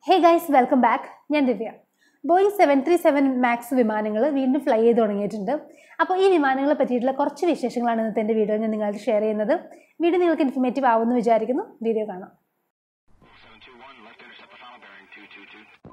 Hey guys welcome back ഞാൻ Divya Boeing seven three seven max വിമാനങ്ങൾ വീണ്ടും ഫ്ലൈ ചെയ്ത് തുടങ്ങിയിട്ടുണ്ട് അപ്പോൾ ഈ വിമാനങ്ങളെ പറ്റിയിട്ടുള്ള കുറച്ച് വിശേഷങ്ങളാണ് ഇന്നത്തെ എൻ്റെ വീഡിയോ ഞാൻ നിങ്ങളായിട്ട് ഷെയർ ചെയ്യുന്നത് വീഡിയോ നിങ്ങൾക്ക് ഇൻഫർമേറ്റീവ് ആവുമെന്ന് വിചാരിക്കുന്നു വീഡിയോ കാണാം 721, left intercept the final bearing 222.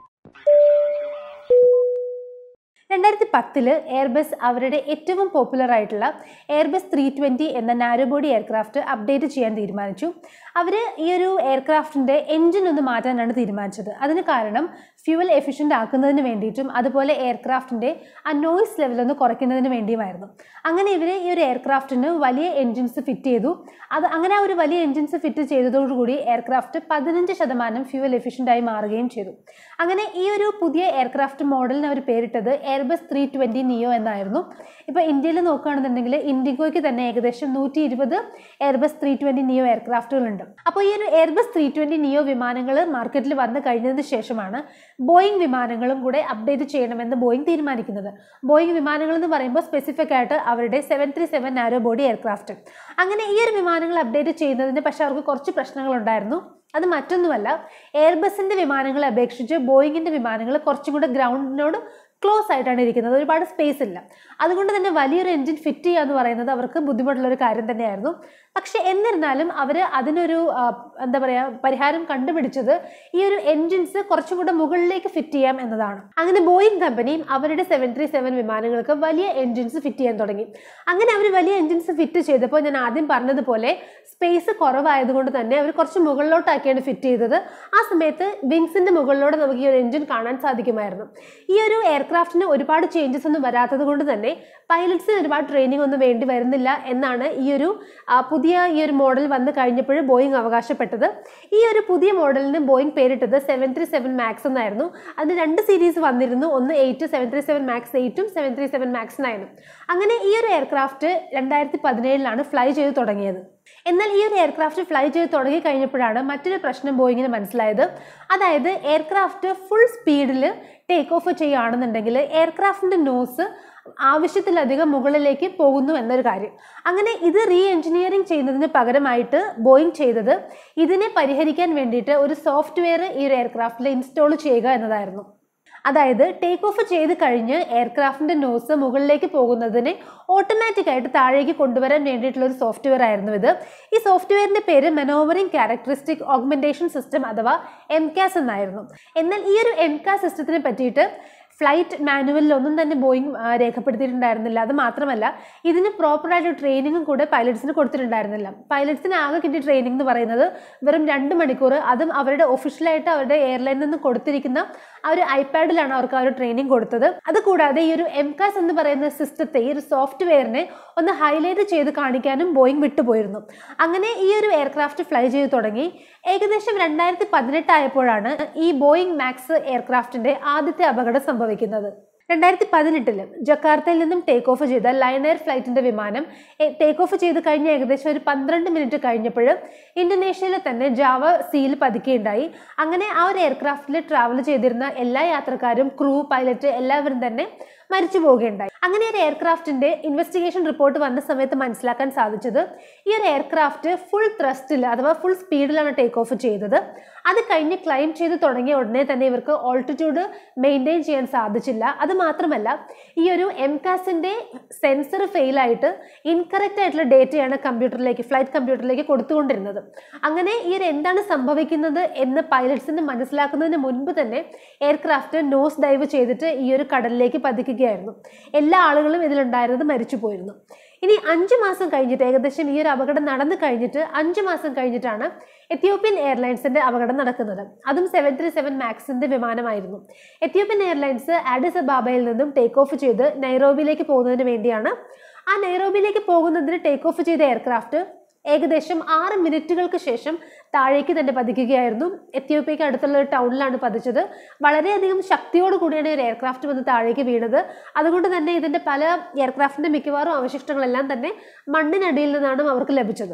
72 miles. രണ്ടായിരത്തി പത്തില് എയർബസ് അവരുടെ ഏറ്റവും പോപ്പുലർ ആയിട്ടുള്ള എയർബസ് ത്രീ ട്വൻറ്റി എന്ന നാരോബോഡി എയർക്രാഫ്റ്റ് അപ്ഡേറ്റ് ചെയ്യാൻ തീരുമാനിച്ചു അവർ ഈ ഒരു എയർക്രാഫ്റ്റിൻ്റെ എൻജിൻ ഒന്ന് മാറ്റാനാണ് തീരുമാനിച്ചത് അതിന് കാരണം ഫ്യൂവൽ എഫിഷ്യൻ്റ് ആക്കുന്നതിന് വേണ്ടിയിട്ടും അതുപോലെ എയർക്രാഫ്റ്റിൻ്റെ ആ നോയ്സ് ലെവൽ ഒന്ന് കുറയ്ക്കുന്നതിന് വേണ്ടിയുമായിരുന്നു അങ്ങനെ ഇവർ ഈ ഒരു എയർക്രാഫ്റ്റിന് വലിയ എൻജിൻസ് ഫിറ്റ് ചെയ്തു അത് അങ്ങനെ ആ ഒരു വലിയ എൻജിൻസ് ഫിറ്റ് ചെയ്തതോടുകൂടി എയർക്രാഫ്റ്റ് പതിനഞ്ച് ശതമാനം ഫ്യൂവൽ എഫിഷ്യൻ്റ് ആയി മാറുകയും ചെയ്തു അങ്ങനെ ഈ ഒരു പുതിയ എയർക്രാഫ്റ്റ് മോഡലിന് അവർ പേരിട്ടത് എയർബസ് ത്രീ ട്വൻറ്റി നിയോ എന്നായിരുന്നു ഇപ്പോൾ ഇന്ത്യയിൽ നോക്കുകയാണെന്നുണ്ടെങ്കിൽ ഇൻഡിഗോയ്ക്ക് തന്നെ ഏകദേശം നൂറ്റി ഇരുപത് എയർബസ് ത്രീ ട്വൻറ്റി നിയോ എയർക്രാഫ്റ്റുകളുണ്ട് അപ്പോൾ ഈ ഒരു എയർബസ് ത്രീ ട്വൻറ്റി നിയോ വിമാനങ്ങൾ മാർക്കറ്റിൽ വന്നു കഴിഞ്ഞതിന് ശേഷമാണ് ബോയിങ് വിമാനങ്ങളും കൂടെ അപ്ഡേറ്റ് ചെയ്യണമെന്ന് ബോയിങ് തീരുമാനിക്കുന്നത് ബോയിങ് വിമാനങ്ങൾ എന്ന് പറയുമ്പോൾ സ്പെസിഫിക് ആയിട്ട് അവരുടെ seven three seven narrow body aircraft അങ്ങനെ ഈ ഒരു വിമാനങ്ങൾ അപ്ഡേറ്റ് ചെയ്യുന്നതിന് പക്ഷേ അവർക്ക് കുറച്ച് പ്രശ്നങ്ങളുണ്ടായിരുന്നു അത് മറ്റൊന്നുമല്ല എയർബസിന്റെ വിമാനങ്ങളെ അപേക്ഷിച്ച് ബോയിങ്ങിന്റെ വിമാനങ്ങൾ കുറച്ചും കൂടെ ഗ്രൗണ്ടിനോട് ക്ലോസ് ആയിട്ടാണ് ഇരിക്കുന്നത് ഒരുപാട് സ്പേസ് ഇല്ല അതുകൊണ്ട് തന്നെ വലിയൊരു എൻജിൻ ഫിറ്റ് ചെയ്യുക എന്ന് പറയുന്നത് അവർക്ക് ബുദ്ധിമുട്ടുള്ള ഒരു കാര്യം തന്നെയായിരുന്നു പക്ഷെ എന്നിരുന്നാലും അവർ അതിനൊരു ആ, എന്താ പറയുക പരിഹാരം കണ്ടുപിടിച്ചത് ഈ ഒരു എൻജിൻസ് കുറച്ചും കൂടെ മുകളിലേക്ക് ഫിറ്റ് ചെയ്യാം എന്നതാണ് അങ്ങനെ ബോയിങ് കമ്പനിയും അവരുടെ സെവൻ ത്രീ സെവൻ വിമാനങ്ങൾക്ക് വലിയ എൻജിൻസ് ഫിറ്റ് ചെയ്യാൻ തുടങ്ങി അങ്ങനെ അവർ വലിയ എൻജിൻസ് ഫിറ്റ് ചെയ്തപ്പോൾ ഞാൻ ആദ്യം പറഞ്ഞതുപോലെ സ്പേസ് കുറവായതുകൊണ്ട് തന്നെ അവർ കുറച്ച് മുകളിലോട്ടാക്കിയാണ് ഫിറ്റ് ചെയ്തത് ആ സമയത്ത് വിങ്സിന്റെ മുകളിലൂടെ നമുക്ക് ഈ ഒരു എൻജിൻ കാണാൻ സാധിക്കുമായിരുന്നു ഈ ഒരു എയർക്രാഫ്റ്റിന് ഒരുപാട് ചേഞ്ചസ് ഒന്നും വരാത്തത് കൊണ്ട് തന്നെ പൈലറ്റ്സിന് ഒരുപാട് ട്രെയിനിങ് ഒന്നും വേണ്ടി വരുന്നില്ല എന്നാണ് ഈ ഒരു ആ, പുതിയ ഈ ഒരു മോഡൽ വന്ന് കഴിഞ്ഞപ്പോൾ ബോയിങ് അവകാശപ്പെട്ടത് ഈ ഒരു പുതിയ മോഡലിന് ബോയിങ് പേരിട്ടത് സെവൻ ത്രീ സെവൻ മാക്സ് എന്നായിരുന്നു അതിന് രണ്ട് സീരീസ് വന്നിരുന്നു ഒന്ന് eight seven three seven max എയ്റ്റും സെവൻ ത്രീ സെവൻ മാക്സ് നയനും അങ്ങനെ ഈ ഒരു എയർക്രാഫ്റ്റ് രണ്ടായിരത്തി പതിനേഴിലാണ് ഫ്ലൈ ചെയ്ത് തുടങ്ങിയത് എന്നാൽ ഈ ഒരു എയർക്രാഫ്റ്റ് ഫ്ലൈ ചെയ്ത് തുടങ്ങി കഴിഞ്ഞപ്പോഴാണ് മറ്റൊരു പ്രശ്നം ബോയിങ്ങിന് മനസ്സിലായത് അതായത് എയർക്രാഫ്റ്റ് ഫുൾ സ്പീഡിൽ ടേക്ക് ഓഫ് ചെയ്യുകയാണെന്നുണ്ടെങ്കിൽ എയർക്രാഫ്റ്റിന്റെ നോസ് ആവശ്യത്തിലധികം മുകളിലേക്ക് പോകുന്നു എന്നൊരു കാര്യം അങ്ങനെ ഇത് റീ എഞ്ചിനീയറിംഗ് ചെയ്യുന്നതിന് പകരമായിട്ട് ബോയിങ് ചെയ്തത് ഇതിനെ പരിഹരിക്കാൻ വേണ്ടിയിട്ട് ഒരു സോഫ്റ്റ്വെയർ ഈ ഒരു എയർക്രാഫ്റ്റിൽ ഇൻസ്റ്റാൾ ചെയ്യുക എന്നതായിരുന്നു അതായത് ടേക്ക് ഓഫ് ചെയ്ത് കഴിഞ്ഞ് എയർക്രാഫ്റ്റിന്റെ നോസ് മുകളിലേക്ക് പോകുന്നതിനെ ഓട്ടോമാറ്റിക് ആയിട്ട് താഴേക്ക് കൊണ്ടുവരാൻ വേണ്ടിയിട്ടുള്ള ഒരു സോഫ്റ്റ്വെയർ ആയിരുന്നു ഇത് ഈ സോഫ്റ്റ്വെയറിന്റെ പേര് മെനോവറിംഗ് ക്യാരക്ടറിസ്റ്റിക് ഓഗ്മെന്റേഷൻ സിസ്റ്റം അഥവാ എം കാസ് എന്നായിരുന്നു എന്നാൽ ഈ ഒരു എം കാസ് സിസ്റ്റത്തിനെ പറ്റിയിട്ട് ഫ്ലൈറ്റ് മാനുവലിൽ ഒന്നും തന്നെ ബോയിങ് ആ, രേഖപ്പെടുത്തിയിട്ടുണ്ടായിരുന്നില്ല അത് മാത്രമല്ല ഇതിന് പ്രോപ്പറായിട്ട് ട്രെയിനിങ്ങും കൂടെ പൈലറ്റ്സിന് കൊടുത്തിട്ടുണ്ടായിരുന്നില്ല പൈലറ്റ്സിന് ആകെ കിട്ടിയ ട്രെയിനിങ് എന്ന് പറയുന്നത് വെറും രണ്ട് മണിക്കൂർ അതും അവരുടെ ഒഫീഷ്യലായിട്ട് അവരുടെ എയർലൈനിൽ നിന്ന് കൊടുത്തിരിക്കുന്ന ആ ഒരു ഐപാഡിലാണ് അവർക്ക് ആ ഒരു ട്രെയിനിങ് കൊടുത്തത് അതുകൂടാതെ ഈ ഒരു എംകാസ് എന്ന് പറയുന്ന സിസ്റ്റത്തെ ഈ ഒരു സോഫ്റ്റ്വെയറിനെ ഒന്ന് ഹൈലൈറ്റ് ചെയ്ത് കാണിക്കാനും ബോയിങ് വിട്ടുപോയിരുന്നു അങ്ങനെ ഈ ഒരു എയർക്രാഫ്റ്റ് ഫ്ലൈ ചെയ്ത് തുടങ്ങി ഏകദേശം രണ്ടായിരത്തി പതിനെട്ടായപ്പോഴാണ് ഈ ബോയിങ് മാക്സ് എയർക്രാഫ്റ്റിന്റെ ആദ്യത്തെ അപകടം സംഭവിക്കുന്നത് രണ്ടായിരത്തി പതിനെട്ടില് ജക്കാർത്തയിൽ നിന്നും ടേക്ക് ഓഫ് ചെയ്ത ലയൺ എയർ ഫ്ലൈറ്റിന്റെ വിമാനം ടേക്ക് ഓഫ് ചെയ്ത് കഴിഞ്ഞ ഏകദേശം ഒരു പന്ത്രണ്ട് മിനിറ്റ് കഴിഞ്ഞപ്പോൾ ഇന്തോനേഷ്യയിലെ തന്നെ ജാവ സീൽ പതുക്കുകയുണ്ടായി അങ്ങനെ ആ ഒരു എയർക്രാഫ്റ്റിൽ ട്രാവൽ ചെയ്തിരുന്ന എല്ലാ യാത്രക്കാരും ക്രൂ പൈലറ്റ് എല്ലാവരും തന്നെ മരിച്ചു പോവുകയുണ്ടായി അങ്ങനെ ഒരു എയർക്രാഫ്റ്റിന്റെ ഇൻവെസ്റ്റിഗേഷൻ റിപ്പോർട്ട് വന്ന സമയത്ത് മനസ്സിലാക്കാൻ സാധിച്ചത് ഈ ഒരു എയർക്രാഫ്റ്റ് ഫുൾ ത്രസ്റ്റിൽ അഥവാ ഫുൾ സ്പീഡിലാണ് ടേക്ക് ഓഫ് ചെയ്തത് അത് കഴിഞ്ഞ് ക്ലൈം ചെയ്ത് തുടങ്ങിയ ഉടനെ തന്നെ ഇവർക്ക് ഓൾട്ടിറ്റ്യൂഡ് മെയിൻറ്റെയിൻ ചെയ്യാൻ സാധിച്ചില്ല അത് മാത്രമല്ല ഈ ഒരു എംകാസിന്റെ സെൻസർ ഫെയിൽ ആയിട്ട് ഇൻകറക്റ്റ് ആയിട്ടുള്ള ഡേറ്റയാണ് കമ്പ്യൂട്ടറിലേക്ക് ഫ്ലൈറ്റ് കമ്പ്യൂട്ടറിലേക്ക് കൊടുത്തുകൊണ്ടിരുന്നത് അങ്ങനെ ഈ ഒരു എന്താണ് സംഭവിക്കുന്നത് എന്ന് പൈലറ്റ്സിന് മനസ്സിലാക്കുന്നതിന് മുൻപ് തന്നെ എയർക്രാഫ്റ്റ് നോസ് ഡൈവ് ചെയ്തിട്ട് ഈ ഒരു കടലിലേക്ക് പതിക്കുകയായിരുന്നു എല്ലാ ആളുകളും ഇതിലുണ്ടായിരുന്നത് മരിച്ചു പോയിരുന്നു ഇനി അഞ്ച് മാസം കഴിഞ്ഞിട്ട് ഏകദേശം ഈ ഒരു അപകടം നടന്നു കഴിഞ്ഞിട്ട് അഞ്ച് മാസം കഴിഞ്ഞിട്ടാണ് എത്യോപ്യൻ എയർലൈൻസിന്റെ അപകടം നടക്കുന്നത് അതും സെവൻ ത്രീ സെവൻ മാക്സിന്റെ വിമാനമായിരുന്നു എത്യോപ്യൻ എയർലൈൻസ് ആഡിസ് അബാബയിൽ നിന്നും ടേക്ക് ഓഫ് ചെയ്ത് നൈറോബിയിലേക്ക് പോകുന്നതിന് വേണ്ടിയാണ് ആ നൈറോബിയിലേക്ക് പോകുന്നതിന് ടേക്ക് ഓഫ് ചെയ്ത എയർക്രാഫ്റ്റ് ഏകദേശം ആറ് മിനിറ്റുകൾക്ക് ശേഷം താഴേക്ക് തന്നെ പതിക്കുകയായിരുന്നു എത്യോപ്യയ്ക്ക് അടുത്തുള്ള ഒരു ടൗണിലാണ് പതിച്ചത് വളരെയധികം ശക്തിയോട് കൂടിയാണ് ഒരു എയർക്രാഫ്റ്റ് വന്ന് താഴേക്ക് വീണത് അതുകൊണ്ട് തന്നെ ഇതിന്റെ പല എയർക്രാഫ്റ്റിന്റെ മിക്കവാറും അവശിഷ്ടങ്ങളെല്ലാം തന്നെ മണ്ണിനടിയിൽ നിന്നാണ് അവർക്ക് ലഭിച്ചത്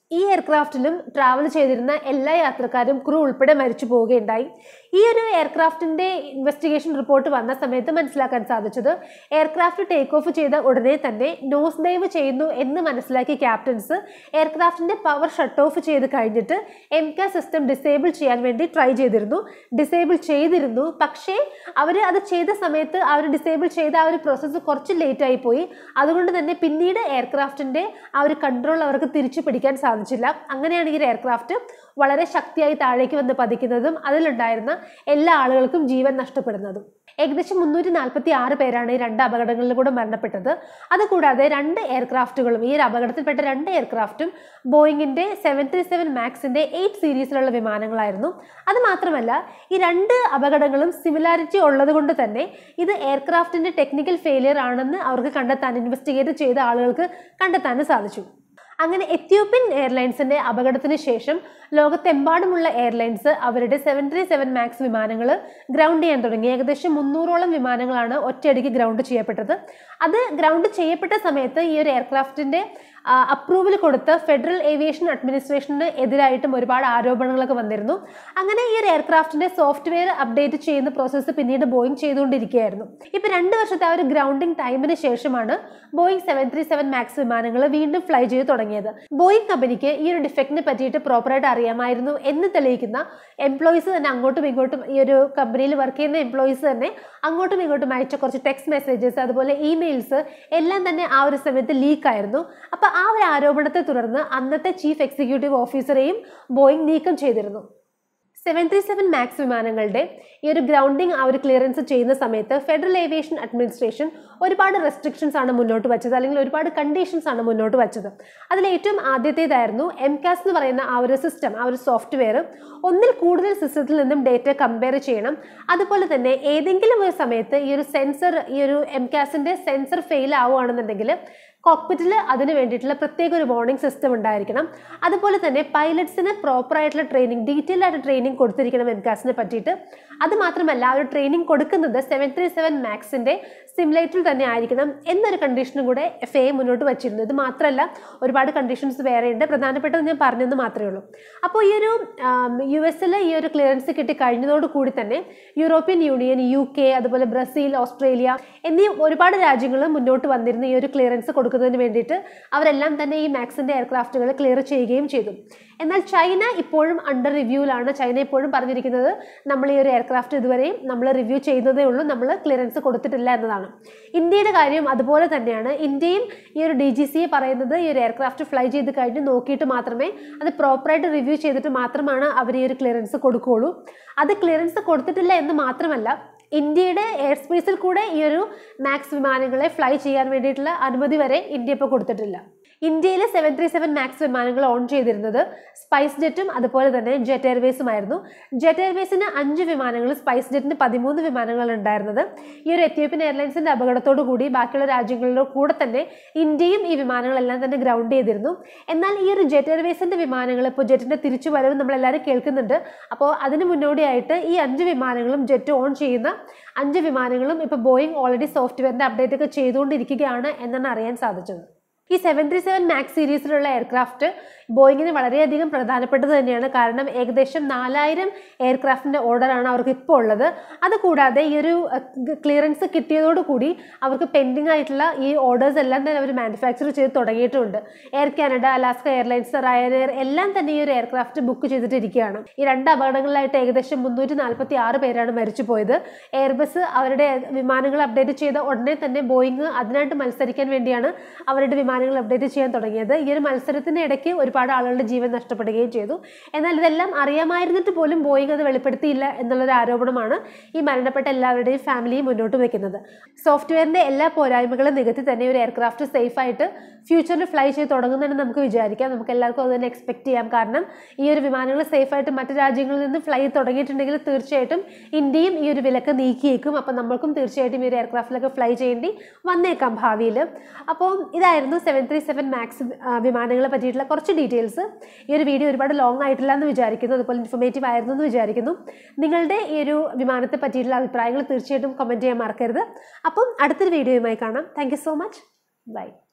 ഈ എയർക്രാഫ്റ്റിലും ട്രാവൽ ചെയ്തിരുന്ന എല്ലാ യാത്രക്കാരും ക്രൂ ഉൾപ്പെടെ മരിച്ചു പോവുകയുണ്ടായി ഈ ഒരു എയർക്രാഫ്റ്റിന്റെ ഇൻവെസ്റ്റിഗേഷൻ റിപ്പോർട്ട് വന്ന സമയത്ത് മനസ്സിലാക്കാൻ സാധിച്ചത് എയർക്രാഫ്റ്റ് ടേക്ക് ഓഫ് ചെയ്ത ഉടനെ തന്നെ നോസ് ഡൈവ് ചെയ്യുന്നു എന്ന് മനസ്സിലാക്കിയ ക്യാപ്റ്റൻസ് എയർക്രാഫ്റ്റിന്റെ പവർ ഷട്ട് ഓഫ് ചെയ്ത് കഴിഞ്ഞിട്ട് എം കെ സിസ്റ്റം ഡിസേബിൾ ചെയ്യാൻ വേണ്ടി ട്രൈ ചെയ്തിരുന്നു ഡിസേബിൾ ചെയ്തിരുന്നു പക്ഷേ അവർ അത് ചെയ്ത സമയത്ത് അവർ ഡിസേബിൾ ചെയ്ത ആ ഒരു പ്രോസസ്സ് കുറച്ച് ലേറ്റ് ആയി പോയി അതുകൊണ്ട് തന്നെ പിന്നീട് എയർക്രാഫ്റ്റിന്റെ ആ ഒരു കൺട്രോൾ അവർക്ക് തിരിച്ചു പിടിക്കാൻ സാധിച്ചില്ല അങ്ങനെയാണ് ഈ ഒരു എയർക്രാഫ്റ്റ് വളരെ ശക്തിയായി താഴേക്ക് വന്ന് പതിക്കുന്നതും അതിലുണ്ടായിരുന്ന എല്ലാ ആളുകൾക്കും ജീവൻ നഷ്ടപ്പെടുന്നതും ഏകദേശം മുന്നൂറ്റി നാൽപ്പത്തി ആറ് പേരാണ് ഈ രണ്ട് അപകടങ്ങളിലൂടെ മരണപ്പെട്ടത് അതുകൂടാതെ രണ്ട് എയർക്രാഫ്റ്റുകളും ഈ ഒരു അപകടത്തിൽപ്പെട്ട രണ്ട് എയർക്രാഫ്റ്റും ബോയിങ്ങിന്റെ സെവൻ ത്രീ സെവൻ മാക്സിന്റെ എയ്റ്റ് സീരീസിലുള്ള വിമാനങ്ങളായിരുന്നു അത് മാത്രമല്ല ഈ രണ്ട് അപകടങ്ങളും സിമിലാരിറ്റി ഉള്ളത് കൊണ്ട് തന്നെ ഇത് എയർക്രാഫ്റ്റിന്റെ ടെക്നിക്കൽ ഫെയിലിയർ ആണെന്ന് അവർക്ക് കണ്ടെത്താൻ ഇൻവെസ്റ്റിഗേറ്റ് ചെയ്ത ആളുകൾക്ക് കണ്ടെത്താനും സാധിച്ചു അങ്ങനെ എത്യോപ്യൻ എയർലൈൻസിന്റെ അപകടത്തിന് ശേഷം ലോകത്തെമ്പാടുമുള്ള എയർലൈൻസ് അവരുടെ സെവൻ ത്രീ സെവൻ മാക്സ് വിമാനങ്ങൾ ഗ്രൗണ്ട് ചെയ്യാൻ തുടങ്ങി ഏകദേശം മുന്നൂറോളം വിമാനങ്ങളാണ് ഒറ്റയടിക്ക് ഗ്രൗണ്ട് ചെയ്യപ്പെട്ടത് അത് ഗ്രൗണ്ട് ചെയ്യപ്പെട്ട സമയത്ത് ഈ ഒരു എയർക്രാഫ്റ്റിന്റെ അപ്രൂവൽ കൊടുത്ത ഫെഡറൽ ഏവിയേഷൻ അഡ്മിനിസ്ട്രേഷന് എതിരായിട്ടും ഒരുപാട് ആരോപണങ്ങളൊക്കെ വന്നിരുന്നു അങ്ങനെ ഈ ഒരു എയർക്രാഫ്റ്റിന്റെ സോഫ്റ്റ്വെയർ അപ്ഡേറ്റ് ചെയ്യുന്ന പ്രോസസ്സ് പിന്നീട് ബോയിങ് ചെയ്തുകൊണ്ടിരിക്കുകയായിരുന്നു ഇപ്പൊ രണ്ട് വർഷത്തെ ആ ഒരു ഗ്രൗണ്ടിങ് ടൈമിന് ശേഷമാണ് Boeing seven three seven max വിമാനങ്ങൾ വീണ്ടും ഫ്ലൈ ചെയ്ത് തുടങ്ങിയത് ബോയിങ് കമ്പനിക്ക് ഈ ഒരു ഡിഫക്റ്റിനെ പറ്റിയിട്ട് പ്രോപ്പറായിട്ട് അറിയാമായിരുന്നു എന്ന് തെളിയിക്കുന്ന എംപ്ലോയീസ് തന്നെ അങ്ങോട്ടും ഇങ്ങോട്ടും ഈ ഒരു കമ്പനിയിൽ വർക്ക് ചെയ്യുന്ന എംപ്ലോയീസ് തന്നെ അങ്ങോട്ടും ഇങ്ങോട്ടും അയച്ച കുറച്ച് ടെക്സ്റ്റ് മെസ്സേജസ് അതുപോലെ ഇമെയിൽസ് എല്ലാം തന്നെ ആ ഒരു സമയത്ത് ലീക്ക് ആയിരുന്നു അപ്പൊ ആ ഒരു ആരോപണത്തെ തുടർന്ന് അന്നത്തെ ചീഫ് എക്സിക്യൂട്ടീവ് ഓഫീസറെയും ബോയിങ് നീക്കം ചെയ്തിരുന്നു സെവൻ ത്രീ സെവൻ മാക്സ് വിമാനങ്ങളുടെ ഈ ഒരു ഗ്രൗണ്ടിങ് ആ ഒരു ക്ലിയറൻസ് ചെയ്യുന്ന സമയത്ത് ഫെഡറൽ ഏവിയേഷൻ അഡ്മിനിസ്ട്രേഷൻ ഒരുപാട് റെസ്ട്രിക്ഷൻസ് ആണ് മുന്നോട്ട് വെച്ചത് അല്ലെങ്കിൽ ഒരുപാട് കണ്ടീഷൻസ് ആണ് മുന്നോട്ട് വെച്ചത് അതിൽ ഏറ്റവും ആദ്യത്തേതായിരുന്നു എം കാസ് എന്ന് പറയുന്ന ആ ഒരു സിസ്റ്റം ആ ഒരു സോഫ്റ്റ്വെയർ ഒന്നിൽ കൂടുതൽ സിസ്റ്റത്തിൽ നിന്നും ഡേറ്റ കമ്പയർ ചെയ്യണം അതുപോലെ തന്നെ ഏതെങ്കിലും ഒരു സമയത്ത് ഈ ഒരു സെൻസർ ഈ ഒരു എം കാസിന്റെ സെൻസർ ഫെയിൽ ആവുകയാണെന്നുണ്ടെങ്കിൽ കോക്പിറ്റിൽ അതിന് വേണ്ടിയിട്ടുള്ള പ്രത്യേക ഒരു വാർണിംഗ് സിസ്റ്റം ഉണ്ടായിരിക്കണം അതുപോലെ തന്നെ പൈലറ്റ്സിന് പ്രോപ്പർ ആയിട്ടുള്ള ട്രെയിനിങ് ഡീറ്റെയിൽ ആയിട്ട് ട്രെയിനിങ് കൊടുത്തിരിക്കണം എൻകാസിനെ പറ്റിയിട്ട് അത് മാത്രമല്ല ആ ഒരു ട്രെയിനിങ് കൊടുക്കുന്നത് സെവൻ ത്രീ സെവൻ മാക്സിന്റെ സിമുലേറ്ററിൽ തന്നെ ആയിരിക്കണം എന്നൊരു കണ്ടീഷനും കൂടെ എഫ് എ മുന്നോട്ട് വച്ചിരുന്നു ഇത് മാത്രമല്ല ഒരുപാട് കണ്ടീഷൻസ് വേറെയുണ്ട് പ്രധാനപ്പെട്ടത് ഞാൻ പറഞ്ഞെന്ന് മാത്രമേ ഉള്ളൂ അപ്പോൾ ഈ ഒരു യു എസിൽ ഈ ഒരു ക്ലിയറൻസ് കിട്ടി കഴിഞ്ഞതോട് കൂടി തന്നെ യൂറോപ്യൻ യൂണിയൻ യു കെ അതുപോലെ ബ്രസീൽ ഓസ്ട്രേലിയ എന്നീ ഒരുപാട് രാജ്യങ്ങൾ മുന്നോട്ട് വന്നിരുന്ന ഈ ഒരു ക്ലിയറൻസ് കൊടുക്കുന്നതിന് വേണ്ടിയിട്ട് അവരെല്ലാം തന്നെ ഈ മാക്സിന്റെ എയർക്രാഫ്റ്റുകൾ ക്ലിയർ ചെയ്യുകയും ചെയ്തു എന്നാൽ ചൈന ഇപ്പോഴും അണ്ടർ റിവ്യൂവിലാണ് ചൈന ഇപ്പോഴും പറഞ്ഞിരിക്കുന്നത് നമ്മൾ ഈ ഒരു എയർക്രാഫ്റ്റ് ഇതുവരെയും നമ്മൾ റിവ്യൂ ചെയ്യുന്നതേ ഉള്ളൂ നമ്മൾ ക്ലിയറൻസ് കൊടുത്തിട്ടില്ല എന്നതാണ് ഇന്ത്യയുടെ കാര്യം അതുപോലെ തന്നെയാണ് ഇന്ത്യയും ഈ ഒരു ഡി ജി സിയെ പറയുന്നത് ഈ ഒരു എയർക്രാഫ്റ്റ് ഫ്ലൈ ചെയ്ത് കഴിഞ്ഞ് നോക്കിയിട്ട് മാത്രമേ അത് പ്രോപ്പറായിട്ട് റിവ്യൂ ചെയ്തിട്ട് മാത്രമാണ് അവർ ഈ ഒരു ക്ലിയറൻസ് കൊടുക്കുകയുള്ളൂ അത് ക്ലിയറൻസ് കൊടുത്തിട്ടില്ല എന്ന് മാത്രമല്ല ഇന്ത്യയുടെ എയർ സ്പേസിൽ കൂടെ ഈ ഒരു മാക്സ് വിമാനങ്ങളെ ഫ്ലൈ ചെയ്യാൻ വേണ്ടിയിട്ടുള്ള അനുമതി വരെ ഇന്ത്യ ഇപ്പോൾ കൊടുത്തിട്ടില്ല ഇന്ത്യയിലെ സെവൻ ത്രീ സെവൻ മാക്സ് വിമാനങ്ങൾ ഓൺ ചെയ്തിരുന്നത് സ്പൈസ് ജെറ്റും അതുപോലെ തന്നെ ജെറ്റ് എയർവേസുമായിരുന്നു ജെറ്റ് എയർവേസിന് അഞ്ച് വിമാനങ്ങൾ സ്പൈസ് ജെറ്റിന് പതിമൂന്ന് വിമാനങ്ങൾ ഉണ്ടായിരുന്നത് ഈ ഒരു എത്യോപ്യൻ എയർലൈൻസിന്റെ അപകടത്തോടു കൂടി ബാക്കിയുള്ള രാജ്യങ്ങളുടെ കൂടെ തന്നെ ഇന്ത്യയും ഈ വിമാനങ്ങളെല്ലാം തന്നെ ഗ്രൗണ്ട് ചെയ്തിരുന്നു എന്നാൽ ഈ ഒരു ജെറ്റ് എയർവേസിന്റെ വിമാനങ്ങൾ ഇപ്പോൾ ജെറ്റിന്റെ തിരിച്ചു വരവ് നമ്മളെല്ലാവരും കേൾക്കുന്നുണ്ട് അപ്പോൾ അതിന് മുന്നോടിയായിട്ട് ഈ അഞ്ച് വിമാനങ്ങളും ജെറ്റ് ഓൺ ചെയ്യുന്ന അഞ്ച് വിമാനങ്ങളും ഇപ്പോൾ ബോയിങ് ഓൾറെഡി സോഫ്റ്റ്വെയറിന്റെ അപ്ഡേറ്റ് ഒക്കെ ചെയ്തുകൊണ്ടിരിക്കുകയാണ് എന്നാണ് അറിയാൻ സാധിച്ചത് ഈ സെവൻ ത്രീ സെവൻ മാക്സ് സീരീസിലുള്ള എയർക്രാഫ്റ്റ് ബോയിങ്ങിന് വളരെയധികം പ്രധാനപ്പെട്ടത് തന്നെയാണ് കാരണം ഏകദേശം നാലായിരം എയർക്രാഫ്റ്റിന്റെ ഓർഡറാണ് അവർക്ക് ഇപ്പോൾ ഉള്ളത് അതുകൂടാതെ ഈ ഒരു ക്ലിയറൻസ് കിട്ടിയതോടുകൂടി അവർക്ക് പെൻഡിങ് ആയിട്ടുള്ള ഈ ഓർഡേഴ്സ് എല്ലാം തന്നെ അവർ മാനുഫാക്ചർ ചെയ്ത് തുടങ്ങിയിട്ടുണ്ട് Air Canada Alaska Airlines Ryanair എല്ലാം തന്നെ ഈ ഒരു എയർക്രാഫ്റ്റ് ബുക്ക് ചെയ്തിട്ടിരിക്കുകയാണ് ഈ രണ്ട് അപകടങ്ങളിലായിട്ട് ഏകദേശം മുന്നൂറ്റി നാൽപ്പത്തി ആറ് പേരാണ് മരിച്ചു പോയത് എയർബസ് അവരുടെ വിമാനങ്ങൾ അപ്ഡേറ്റ് ചെയ്ത ഉടനെ തന്നെ ബോയിങ് അതിനായിട്ട് മത്സരിക്കാൻ വേണ്ടിയാണ് അവരുടെ വിമാനങ്ങൾ അപ്ഡേറ്റ് ചെയ്യാൻ തുടങ്ങിയത് ഈ ഒരു മത്സരത്തിന് ഇടയ്ക്ക് ഒരുപാട് ആളുകളുടെ ജീവൻ നഷ്ടപ്പെടുകയും ചെയ്തു എന്നാൽ ഇതെല്ലാം അറിയാമായിരുന്നിട്ട് പോലും ബോയിങ് അത് വെളിപ്പെടുത്തിയില്ല എന്നുള്ളൊരു ആരോപണമാണ് ഈ മരണപ്പെട്ട എല്ലാവരുടെയും ഫാമിലിയും മുന്നോട്ട് വെക്കുന്നത് സോഫ്റ്റ്വെയറിന്റെ എല്ലാ പോരായ്മകളും നികത്തി തന്നെ ഒരു എയർക്രാഫ്റ്റ് സേഫ് ആയിട്ട് ഫ്യൂച്ചറിൽ ഫ്ലൈ ചെയ്ത് തുടങ്ങുന്നതെന്ന് നമുക്ക് വിചാരിക്കാം നമുക്ക് എല്ലാവർക്കും അത് തന്നെ എക്സ്പെക്ട് ചെയ്യാം കാരണം ഈ ഒരു വിമാനങ്ങൾ സേഫ് ആയിട്ട് മറ്റു രാജ്യങ്ങളിൽ നിന്ന് ഫ്ലൈ തുടങ്ങിയിട്ടുണ്ടെങ്കിൽ തീർച്ചയായിട്ടും ഇന്ത്യയും ഈ ഒരു വിലക്ക് നീക്കിയേക്കും അപ്പം നമ്മൾക്കും തീർച്ചയായിട്ടും ഈ ഒരു എയർക്രാഫ്റ്റിലൊക്കെ ഫ്ലൈ ചെയ്യേണ്ടി വന്നേക്കാം ഭാവിയിൽ അപ്പോൾ ഇതായിരുന്നു സെവൻ ത്രീ സെവൻ മാക്സ് വിമാനങ്ങളെ പറ്റിയിട്ടുള്ള കുറച്ച് ഡീറ്റെയിൽസ് ഈ ഒരു വീഡിയോ ഒരുപാട് ലോങ് ആയിട്ടില്ല എന്ന് വിചാരിക്കുന്നു അതുപോലെ ഇൻഫോർമേറ്റീവ് ആയിരുന്നു എന്ന് വിചാരിക്കുന്നു നിങ്ങളുടെ ഈ ഒരു വിമാനത്തെ പറ്റിയിട്ടുള്ള അഭിപ്രായങ്ങൾ തീർച്ചയായിട്ടും കമൻറ്റ് ചെയ്യാൻ മറക്കരുത് അപ്പം അടുത്തൊരു വീഡിയോയുമായി കാണാം താങ്ക് സോ മച്ച് ബൈ